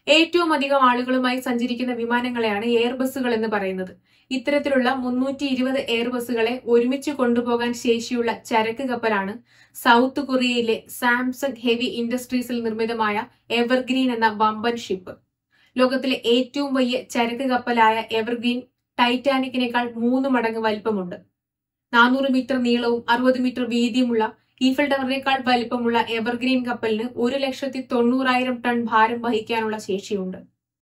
ഏറ്റവും അധികം ആളുകളുമായി സഞ്ചരിക്കുന്ന വിമാനങ്ങളെയാണ് എയർബസുകൾ എന്ന് പറയുന്നത് ഇത്തരത്തിലുള്ള മുന്നൂറ്റി ഇരുപത് എയർബസുകളെ ഒരുമിച്ച് കൊണ്ടുപോകാൻ ശേഷിയുള്ള ചരക്ക് കപ്പലാണ് സൗത്ത് കൊറിയയിലെ സാംസങ് ഹെവി ഇൻഡസ്ട്രീസിൽ നിർമ്മിതമായ എവർഗ്രീൻ എന്ന വമ്പൻ ഷിപ്പ് ലോകത്തിലെ ഏറ്റവും വലിയ ചരക്ക് കപ്പലായ എവർഗ്രീൻ ടൈറ്റാനിക്കിനേക്കാൾ മൂന്ന് മടങ്ങ് വലിപ്പമുണ്ട് നാനൂറ് മീറ്റർ നീളവും അറുപത് മീറ്റർ വീതിയുമുള്ള ഈഫൽ ടവറിനേക്കാൾ വലിപ്പമുള്ള എവർഗ്രീൻ കപ്പലിന് ഒരു ലക്ഷത്തി തൊണ്ണൂറായിരം ടൺ ഭാരം വഹിക്കാനുള്ള ശേഷിയുണ്ട്